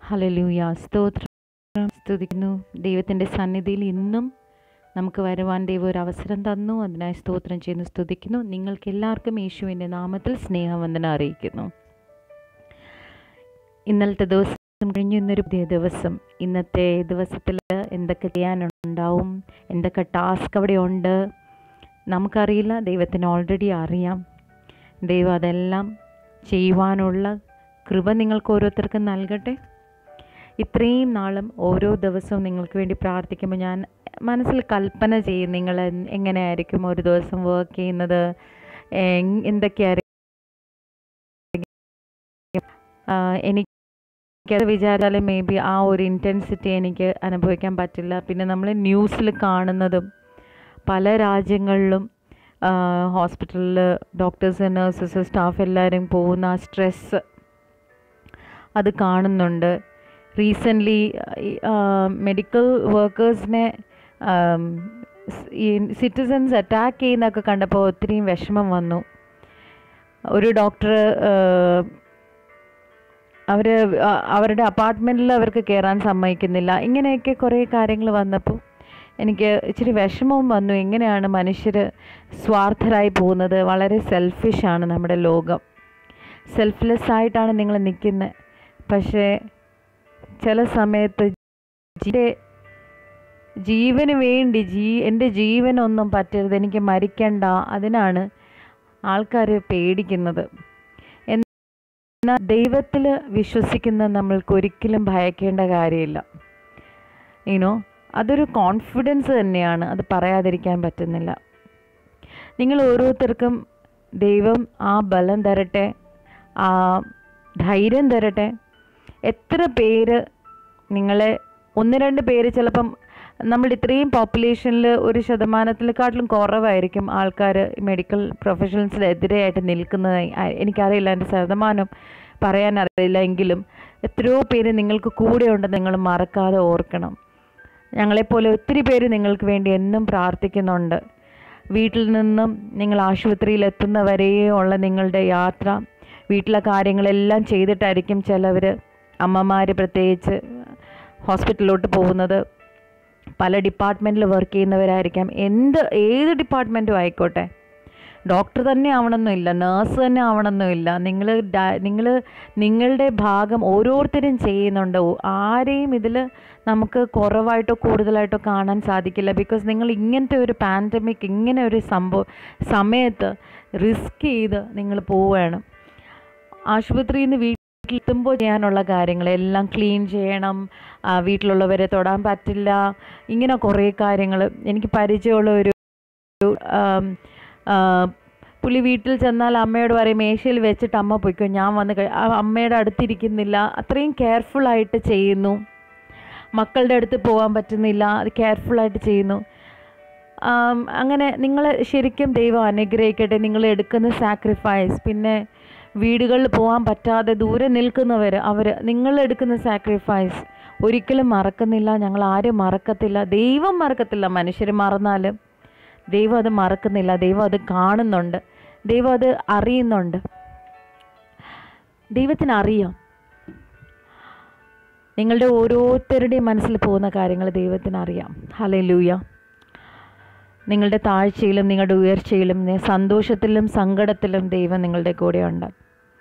ഹലലൂയ സ്തോത്രം സ്തുതിക്കുന്നു ദൈവത്തിൻ്റെ സന്നിധിയിൽ ഇന്നും നമുക്ക് വരുവാൻ ദൈവം ഒരു അവസരം തന്നു അതിനായി സ്തോത്രം ചെയ്യുന്നു സ്തുതിക്കുന്നു നിങ്ങൾക്ക് എല്ലാവർക്കും യേശുവിൻ്റെ നാമത്തിൽ സ്നേഹവന്ദനം അറിയിക്കുന്നു ഇന്നലത്തെ ദിവസം കഴിഞ്ഞു ഇന്നൊരു പുതിയ ദിവസം ഇന്നത്തെ ദിവസത്തിൽ എന്തൊക്കെ ചെയ്യാനുണ്ടാവും എന്തൊക്കെ ടാസ്ക് അവിടെ ഉണ്ട് നമുക്കറിയില്ല ദൈവത്തിന് ഓൾറെഡി അറിയാം ദൈവം അതെല്ലാം ചെയ്യുവാനുള്ള കൃപ നിങ്ങൾക്ക് ഓരോരുത്തർക്കും നൽകട്ടെ ഇത്രയും നാളും ഓരോ ദിവസവും നിങ്ങൾക്ക് വേണ്ടി പ്രാർത്ഥിക്കുമ്പോൾ ഞാൻ മനസ്സിൽ കൽപ്പന ചെയ്യും നിങ്ങൾ എൻ- എങ്ങനെയായിരിക്കും ഒരു ദിവസം വർക്ക് ചെയ്യുന്നത് എങ്- എന്തൊക്കെയായിരിക്കും ആ, എനിക്കത് വിചാരിച്ചാൽ മേ ബി ആ ഒരു ഇൻറ്റൻസിറ്റി എനിക്ക് അനുഭവിക്കാൻ പറ്റില്ല പിന്നെ നമ്മൾ ന്യൂസിൽ കാണുന്നതും പല രാജ്യങ്ങളിലും ഹോസ്പിറ്റലിൽ ഡോക്ടേഴ്സ് നഴ്സസ് സ്റ്റാഫ് എല്ലാവരും പോകുന്ന ആ സ്ട്രെസ്സ് അത് കാണുന്നുണ്ട് റീസെൻ്റ്ലി മെഡിക്കൽ വർക്കേഴ്സിനെ ഈ സിറ്റിസൻസ് അറ്റാക്ക് ചെയ്യുന്നതൊക്കെ കണ്ടപ്പോൾ ഒത്തിരിയും വിഷമം വന്നു ഒരു ഡോക്ടർ അവർ അവരുടെ അപ്പാർട്ട്മെൻറ്റിൽ അവർക്ക് കയറാൻ സമ്മതിക്കുന്നില്ല ഇങ്ങനെയൊക്കെ കുറേ കാര്യങ്ങൾ വന്നപ്പോൾ എനിക്ക് ഇച്ചിരി വിഷമവും വന്നു എങ്ങനെയാണ് മനുഷ്യർ സ്വാർത്ഥരായി പോകുന്നത് വളരെ സെൽഫിഷാണ് നമ്മുടെ ലോകം സെൽഫ്ലെസ് ആയിട്ടാണ് നിങ്ങൾ നിൽക്കുന്നത് പക്ഷേ ചില സമയത്ത് ജീ- ജീവന് വേണ്ടി ജീ എൻ്റെ ജീവനൊന്നും പറ്റരുത് എനിക്ക് മരിക്കണ്ട അതിനാണ് ആൾക്കാർ പേടിക്കുന്നത് എന്നാൽ ദൈവത്തിൽ വിശ്വസിക്കുന്ന നമ്മൾക്ക് ഒരിക്കലും ഭയക്കേണ്ട കാര്യമില്ല ഈനോ അതൊരു കോൺഫിഡൻസ് തന്നെയാണ് അത് പറയാതിരിക്കാൻ പറ്റുന്നില്ല നിങ്ങൾ ഓരോരുത്തർക്കും ദൈവം ആ ബലം തരട്ടെ ആ ധൈര്യം തരട്ടെ എത്ര പേര് നിങ്ങളെ ഒന്ന് രണ്ട് പേര് ചിലപ്പം നമ്മൾ ഇത്രയും പോപ്പുലേഷനിൽ ഒരു ശതമാനത്തിനെക്കാട്ടിലും കുറവായിരിക്കും ആൾക്കാർ മെഡിക്കൽ പ്രൊഫഷണൽസിനെതിരെയായിട്ട് നിൽക്കുന്നതായി ആ- എനിക്കറിയില്ല എൻ്റെ ശതമാനം പറയാൻ അറിയില്ല എങ്കിലും എത്രയോ പേര് നിങ്ങൾക്ക് കൂടെ ഉണ്ടെന്ന് നിങ്ങൾ മറക്കാതെ ഓർക്കണം ഞങ്ങളെപ്പോലെ ഒത്തിരി പേര് നിങ്ങൾക്ക് വേണ്ടി എന്നും പ്രാർത്ഥിക്കുന്നുണ്ട് വീട്ടിൽ നിന്നും നിങ്ങൾ ആശുപത്രിയിൽ എത്തുന്നവരെയുള്ള നിങ്ങളുടെ യാത്ര വീട്ടിലെ കാര്യങ്ങളെല്ലാം ചെയ്തിട്ടായിരിക്കും ചിലവർ അമ്മമാർ പ്രത്യേകിച്ച് ഹോസ്പിറ്റലിലോട്ട് പോകുന്നത് പല ഡിപ്പാർട്ട്മെൻറ്റിൽ വർക്ക് ചെയ്യുന്നവരായിരിക്കാം എന്ത് ഏത് ഡിപ്പാർട്ട്മെൻറ്റും ആയിക്കോട്ടെ ഡോക്ടർ തന്നെ ആവണമെന്നില്ല നേഴ്സ് തന്നെ ആവണമെന്നില്ല നിങ്ങൾ നിങ്ങൾ നിങ്ങളുടെ ഭാഗം ഓരോരുത്തരും ചെയ്യുന്നുണ്ട് ഓ- ആരെയും ഇതിൽ നമുക്ക് കുറവായിട്ടോ കൂടുതലായിട്ടോ കാണാൻ സാധിക്കില്ല ബിക്കോസ് നിങ്ങൾ ഇങ്ങനത്തെ ഒരു പാൻഡമിക് ഇങ്ങനെ ഒരു സംഭവം സമയത്ത് റിസ്ക് ചെയ്ത് നിങ്ങൾ പോവുകയാണ് ആശുപത്രിയിൽ നിന്ന് വീട്ടിലെത്തുമ്പോൾ ചെയ്യാനുള്ള കാര്യങ്ങളെല്ലാം ക്ലീൻ ചെയ്യണം ആ, വീട്ടിലുള്ളവരെ തൊടാൻ പറ്റില്ല ഇങ്ങനെ കുറേ കാര്യങ്ങൾ എനിക്ക് പരിചയമുള്ള ഒരു ഒരു, ആം, ആ, പുള്ളി വീട്ടിൽ ചെന്നാൽ അമ്മയോട് പറയും മേശയിൽ വെച്ചിട്ട് അമ്മ പൊയ്ക്കോ ഞാൻ വന്ന് കഴി ആ അമ്മയുടെ അടുത്തിരിക്കുന്നില്ല അത്രയും കെയർഫുള്ളായിട്ട് ചെയ്യുന്നു മക്കളുടെ അടുത്ത് പോകാൻ പറ്റുന്നില്ല അത് കെയർഫുള്ളായിട്ട് ചെയ്യുന്നു ആം, അങ്ങനെ നിങ്ങൾ ശരിക്കും ദൈവം അനുഗ്രഹിക്കട്ടെ നിങ്ങൾ എടുക്കുന്ന സാക്രിഫൈസ് പിന്നെ വീടുകളിൽ പോകാൻ പറ്റാതെ ദൂരെ നിൽക്കുന്നവർ അവർ നിങ്ങൾ എടുക്കുന്ന സാക്രിഫൈസ് ഒരിക്കലും മറക്കുന്നില്ല ഞങ്ങൾ ആരും മറക്കത്തില്ല ദൈവം മറക്കത്തില്ല മനുഷ്യർ മറന്നാലും ദൈവം അത് മറക്കുന്നില്ല ദൈവം അത് കാണുന്നുണ്ട് ദൈവം അത് അറിയുന്നുണ്ട് ദൈവത്തിന് അറിയാം നിങ്ങളുടെ ഓരോരുത്തരുടെയും മനസ്സിൽ പോകുന്ന കാര്യങ്ങൾ ദൈവത്തിന് അറിയാം ഹലേ ലൂയ നിങ്ങളുടെ താഴ്ചയിലും നിങ്ങളുടെ ഉയർച്ചയിലും നി- സന്തോഷത്തിലും സങ്കടത്തിലും ദൈവം നിങ്ങളുടെ കൂടെയുണ്ട്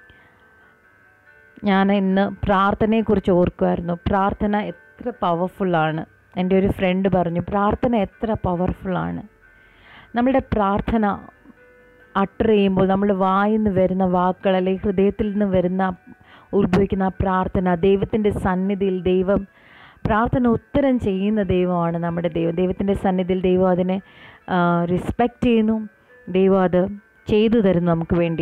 ഞാൻ ഇന്ന് പ്രാർത്ഥനയെക്കുറിച്ച് ഓർക്കുമായിരുന്നു പ്രാർത്ഥന എത്ര പവർഫുള്ളാണ് എൻ്റെ ഒരു ഫ്രണ്ട് പറഞ്ഞു പ്രാർത്ഥന എത്ര പവർഫുള്ളാണ് നമ്മളുടെ പ്രാർത്ഥന അട്ടർ ചെയ്യുമ്പോൾ നമ്മൾ വായിൽ നിന്ന് വരുന്ന വാക്കുകൾ അല്ലെങ്കിൽ ഹൃദയത്തിൽ നിന്ന് വരുന്ന ഉത്ഭവിക്കുന്ന ആ പ്രാർത്ഥന ദൈവത്തിൻ്റെ സന്നിധിയിൽ ദൈവം പ്രാർത്ഥന ഉത്തരം ചെയ്യുന്ന ദൈവമാണ് നമ്മുടെ ദൈവം ദൈവത്തിൻ്റെ സന്നിധിയിൽ ദൈവം അതിനെ റെസ്പെക്റ്റ് ചെയ്യുന്നു ദൈവം അത് ചെയ്തു തരുന്നു നമുക്ക് വേണ്ടി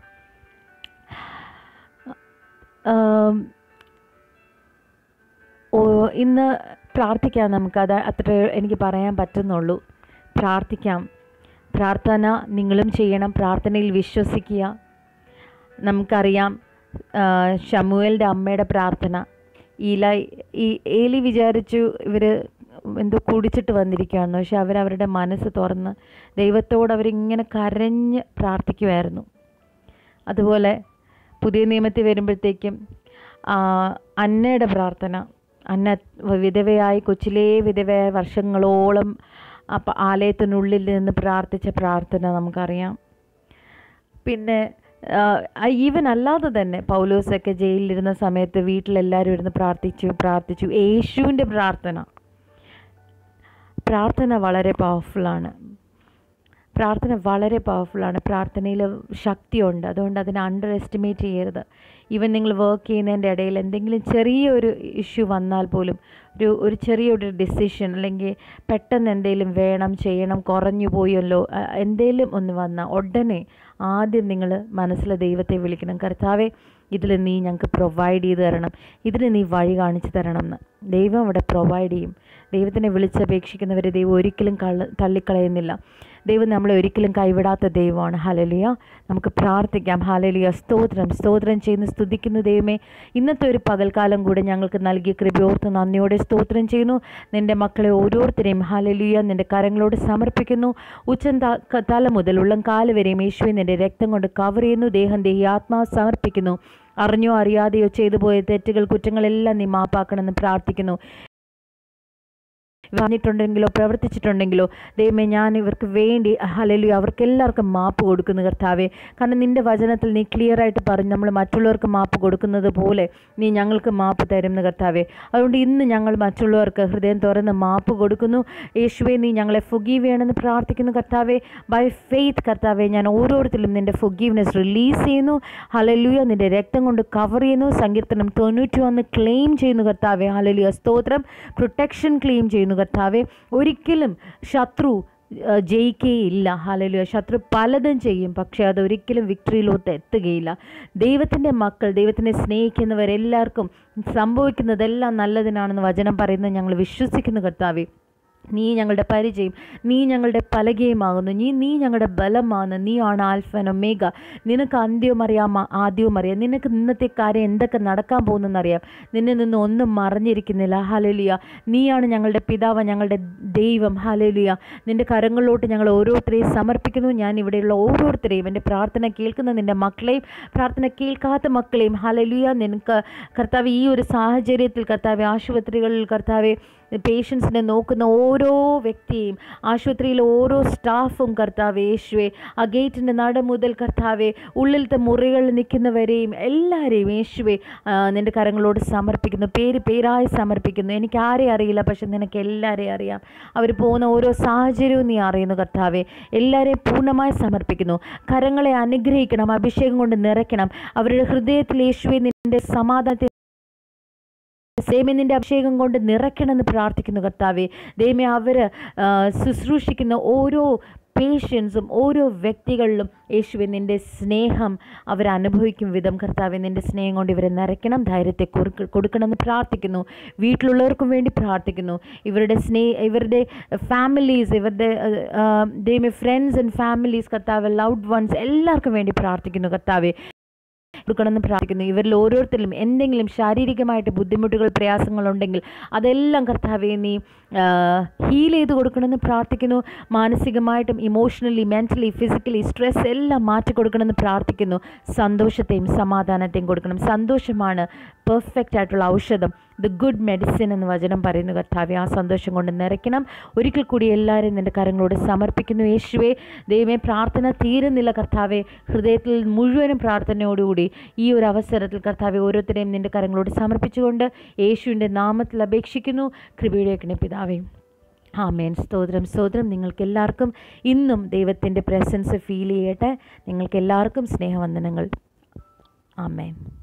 ആം, ഓ ഇന്ന് പ്രാർത്ഥിക്കാം നമുക്ക് അത് അത്ര എനിക്ക് പറയാൻ പറ്റുന്നുള്ളൂ പ്രാർത്ഥിക്കാം പ്രാർത്ഥന നിങ്ങളും ചെയ്യണം പ്രാർത്ഥനയിൽ വിശ്വസിക്കുക നമുക്കറിയാം ആ, ശമുവേലിൻ്റെ അമ്മയുടെ പ്രാർത്ഥന ഈല ഈ ഏലി വിചാരിച്ചു ഇവർ എന്തോ കുടിച്ചിട്ട് വന്നിരിക്കുകയാണെന്ന് പക്ഷെ അവരവരുടെ മനസ്സ് തുറന്ന് ദൈവത്തോട് അവരിങ്ങനെ കരഞ്ഞ് പ്രാർത്ഥിക്കുമായിരുന്നു അതുപോലെ പുതിയ നിയമത്തിൽ വരുമ്പോഴത്തേക്കും ആ, അന്നയുടെ പ്രാർത്ഥന അന്ന വിധവയായി കൊച്ചിലേ വിധവയായ വർഷങ്ങളോളം അപ്പം ആലയത്തിനുള്ളിൽ നിന്ന് പ്രാർത്ഥിച്ച പ്രാർത്ഥന നമുക്കറിയാം പിന്നെ ഈവൻ അല്ലാതെ തന്നെ പൗലോസൊക്കെ ജയിലിലിരുന്ന സമയത്ത് വീട്ടിലെല്ലാവരും ഇരുന്ന് പ്രാർത്ഥിച്ചു പ്രാർത്ഥിച്ചു യേശുവിൻ്റെ പ്രാർത്ഥന പ്രാർത്ഥന വളരെ പവർഫുള്ളാണ് പ്രാർത്ഥന വളരെ പവർഫുള്ളാണ് പ്രാർത്ഥനയിൽ ശക്തിയുണ്ട് അതുകൊണ്ട് അതിനെ അണ്ടർ എസ്റ്റിമേറ്റ് ചെയ്യരുത് ഈവൻ നിങ്ങൾ വർക്ക് ചെയ്യുന്നതിൻ്റെ ഇടയിൽ എന്തെങ്കിലും ചെറിയൊരു ഇഷ്യൂ വന്നാൽ പോലും ഒരു ഒരു ചെറിയൊരു ഡിസിഷൻ അല്ലെങ്കിൽ പെട്ടെന്ന് എന്തെങ്കിലും വേണം ചെയ്യണം കുറഞ്ഞു പോയല്ലോ അ- എന്തെങ്കിലും ഒന്ന് വന്നാൽ ഉടനെ ആദ്യം നിങ്ങൾ മനസ്സിലെ ദൈവത്തെ വിളിക്കണം കർത്താവെ ഇതിൽ നീ ഞങ്ങൾക്ക് പ്രൊവൈഡ് ചെയ്ത് തരണം ഇതിന് നീ വഴി കാണിച്ചു തരണം എന്ന് ദൈവം അവിടെ പ്രൊവൈഡ് ചെയ്യും ദൈവത്തിനെ വിളിച്ചപേക്ഷിക്കുന്നവരെ ദൈവം ഒരിക്കലും കള്ള തള്ളിക്കളയുന്നില്ല ദൈവം നമ്മളെ ഒരിക്കലും കൈവിടാത്ത ദൈവമാണ് ഹലലിയ നമുക്ക് പ്രാർത്ഥിക്കാം ഹലലിയ സ്തോത്രം സ്തോത്രം ചെയ്യുന്നു സ്തുതിക്കുന്നു ദൈവമേ ഇന്നത്തെ ഒരു പകൽക്കാലം കൂടെ ഞങ്ങൾക്ക് നൽകിയ കൃപയോർത്ത് നന്ദിയോടെ സ്തോത്രം ചെയ്യുന്നു നിൻ്റെ മക്കളെ ഓരോരുത്തരെയും ഹലലിയ നിൻ്റെ കരങ്ങളോട് സമർപ്പിക്കുന്നു ഉച്ചൻ ത- ക- തല മുതൽ ഉള്ളം കാല് വരെയും യേശുവെ നിൻ്റെ രക്തം കൊണ്ട് കവർ ചെയ്യുന്നു ദേഹം ദേഹി ആത്മാവ് സമർപ്പിക്കുന്നു അറിഞ്ഞോ അറിയാതെയോ ചെയ്തു പോയ തെറ്റുകൾ കുറ്റങ്ങളെല്ലാം നീ മാപ്പാക്കണമെന്ന് പ്രാർത്ഥിക്കുന്നു പറഞ്ഞിട്ടുണ്ടെങ്കിലോ പ്രവർത്തിച്ചിട്ടുണ്ടെങ്കിലോ ദൈവമേ ഞാൻ ഇവർക്ക് വേണ്ടി ഹലലു അവർക്ക് എല്ലാവർക്കും മാപ്പ് കൊടുക്കുന്നു കർത്താവേ കാരണം നിൻ്റെ വചനത്തിൽ നീ ക്ലിയർ ആയിട്ട് പറഞ്ഞു നമ്മൾ മറ്റുള്ളവർക്ക് മാപ്പ് കൊടുക്കുന്നത് പോലെ നീ ഞങ്ങൾക്ക് മാപ്പ് തരുന്നു കർത്താവേ അതുകൊണ്ട് ഇന്ന് ഞങ്ങൾ മറ്റുള്ളവർക്ക് ഹൃദയം തുറന്ന് മാപ്പ് കൊടുക്കുന്നു യേശുവെ നീ ഞങ്ങളെ ഫുഗീവ് ചെയ്യണമെന്ന് പ്രാർത്ഥിക്കുന്നു കർത്താവേ ബൈ ഫെയ്ത്ത് കർത്താവേ ഞാൻ ഓരോരുത്തരും നിൻ്റെ ഫുഗീവ്നെസ് റിലീസ് ചെയ്യുന്നു ഹലലുയ നിൻ്റെ രക്തം കൊണ്ട് കവർ ചെയ്യുന്നു സങ്കീർത്തനം തൊണ്ണൂറ്റി ഒന്ന് ക്ലെയിം ചെയ്യുന്നു കർത്താവേ ഹലലുയ സ്തോത്രം പ്രൊട്ടക്ഷൻ ക്ലെയിം ചെയ്യുന്നു കർത്താവെ ഒരിക്കലും ശത്രു ആ, ജയിക്കുകയില്ല ഹലലുയ ശത്രു പലതും ചെയ്യും പക്ഷേ അതൊരിക്കലും വിക്ടറിയിലോട്ട് എത്തുകയില്ല ദൈവത്തിൻ്റെ മക്കൾ ദൈവത്തിനെ സ്നേഹിക്കുന്നവരെല്ലാവർക്കും സംഭവിക്കുന്നതെല്ലാം നല്ലതിനാണെന്ന് വചനം പറയുന്നത് ഞങ്ങൾ വിശ്വസിക്കുന്നു കർത്താവെ നീ ഞങ്ങളുടെ പരിചയം നീ ഞങ്ങളുടെ പലകയുമാകുന്നു നീ നീ ഞങ്ങളുടെ ബലമാണ് നീ ആണ് ആൽഫൻ ഒമേഗ നിനക്ക് അന്ത്യവും അറിയാം ആ- ആദ്യവും അറിയാം നിനക്ക് ഇന്നത്തെ കാര്യം എന്തൊക്കെ നടക്കാൻ പോകുന്നെന്നറിയാം നിന്നിൽ നിന്ന് ഒന്നും മറിഞ്ഞിരിക്കുന്നില്ല ഹലലിയ നീയാണ് ഞങ്ങളുടെ പിതാവ് ഞങ്ങളുടെ ദൈവം ഹലലിയ നിൻ്റെ കരങ്ങളിലോട്ട് ഞങ്ങൾ ഓരോരുത്തരെയും സമർപ്പിക്കുന്നു ഞാൻ ഇവിടെയുള്ള ഓരോരുത്തരെയും എൻ്റെ പ്രാർത്ഥന കേൾക്കുന്ന നിൻ്റെ മക്കളെയും പ്രാർത്ഥന കേൾക്കാത്ത മക്കളെയും ഹലലിയ നിനക്ക് കർത്താവ് ഈ ഒരു സാഹചര്യത്തിൽ കർത്താവ് ആശുപത്രികളിൽ കർത്താവ് പേഷ്യൻസിനെ നോക്കുന്ന ഓരോ വ്യക്തിയെയും ആശുപത്രിയിലെ ഓരോ സ്റ്റാഫും കർത്താവ് യേശുവെ ആ ഗേറ്റിൻ്റെ നട മുതൽ കർത്താവെ ഉള്ളിലത്തെ മുറികളിൽ നിൽക്കുന്നവരെയും എല്ലാവരെയും യേശുവെ ആ, നിൻ്റെ കരങ്ങളോട് സമർപ്പിക്കുന്നു പേര് പേരായി സമർപ്പിക്കുന്നു എനിക്ക് ആരെ അറിയില്ല പക്ഷെ നിനക്ക് എല്ലാവരെയും അറിയാം അവർ പോകുന്ന ഓരോ സാഹചര്യവും നീ അറിയുന്നു കർത്താവെ എല്ലാവരെയും പൂർണ്ണമായി സമർപ്പിക്കുന്നു കരങ്ങളെ അനുഗ്രഹിക്കണം അഭിഷേകം കൊണ്ട് നിറയ്ക്കണം അവരുടെ ഹൃദയത്തിൽ യേശുവെ നിൻ്റെ സമാധാനത്തെ ദൈവമേ നിൻ്റെ അഭിഷേകം കൊണ്ട് നിറയ്ക്കണമെന്ന് പ്രാർത്ഥിക്കുന്നു കർത്താവെ ദൈവമേ അവർ ശുശ്രൂഷിക്കുന്ന ഓരോ പേഷ്യൻസും ഓരോ വ്യക്തികളിലും യേശുവെ നിൻ്റെ സ്നേഹം അവരനുഭവിക്കും വിധം കർത്താവെ നിൻ്റെ സ്നേഹം കൊണ്ട് ഇവരെ നിറയ്ക്കണം ധൈര്യത്തെ കൊടുക്ക- കൊടുക്കണമെന്ന് പ്രാർത്ഥിക്കുന്നു വീട്ടിലുള്ളവർക്കും വേണ്ടി പ്രാർത്ഥിക്കുന്നു ഇവരുടെ സ്നേഹ ഇവരുടെ ഫാമിലീസ് ഇവരുടെ ദൈവമേ ഫ്രണ്ട്സ് ആൻഡ് ഫാമിലീസ് കർത്താവ് ലൗഡ് വൺസ് എല്ലാവർക്കും വേണ്ടി പ്രാർത്ഥിക്കുന്നു കർത്താവെ കൊടുക്കണമെന്ന് പ്രാർത്ഥിക്കുന്നു ഇവരിൽ ഓരോരുത്തരിലും എന്തെങ്കിലും ശാരീരികമായിട്ട് ബുദ്ധിമുട്ടുകൾ പ്രയാസങ്ങളുണ്ടെങ്കിൽ അതെല്ലാം കർത്താവെ നീ ഹീൽ ചെയ്ത് കൊടുക്കണമെന്ന് പ്രാർത്ഥിക്കുന്നു മാനസികമായിട്ടും ഇമോഷണലി മെൻ്റലി ഫിസിക്കലി സ്ട്രെസ് എല്ലാം മാറ്റി കൊടുക്കണമെന്ന് പ്രാർത്ഥിക്കുന്നു സന്തോഷത്തെയും സമാധാനത്തെയും കൊടുക്കണം സന്തോഷമാണ് പെർഫെക്റ്റ് ആയിട്ടുള്ള ഔഷധം ദ ഗുഡ് മെഡിസിൻ എന്ന് വചനം പറയുന്നു കർത്താവെ ആ സന്തോഷം കൊണ്ട് നിറയ്ക്കണം ഒരിക്കൽ കൂടി എല്ലാവരും നിൻ്റെ കരങ്ങളോട് സമർപ്പിക്കുന്നു യേശുവെ ദൈവമേ പ്രാർത്ഥന തീരുന്നില്ല കർത്താവെ ഹൃദയത്തിൽ മുഴുവനും പ്രാർത്ഥനയോടുകൂടി ഈ ഒരു അവസരത്തിൽ കർത്താവെ ഓരോരുത്തരെയും നിൻ്റെ കരങ്ങളോട് സമർപ്പിച്ചുകൊണ്ട് യേശുവിൻ്റെ നാമത്തിൽ അപേക്ഷിക്കുന്നു കൃപയുടെ പിതാവേ ആമേൻ സ്തോത്രം സ്തോത്രം നിങ്ങൾക്ക് എല്ലാവർക്കും ഇന്നും ദൈവത്തിൻ്റെ പ്രസൻസ് ഫീൽ ചെയ്യട്ടെ നിങ്ങൾക്ക് എല്ലാവർക്കും സ്നേഹവന്ദനങ്ങൾ ആമേൻ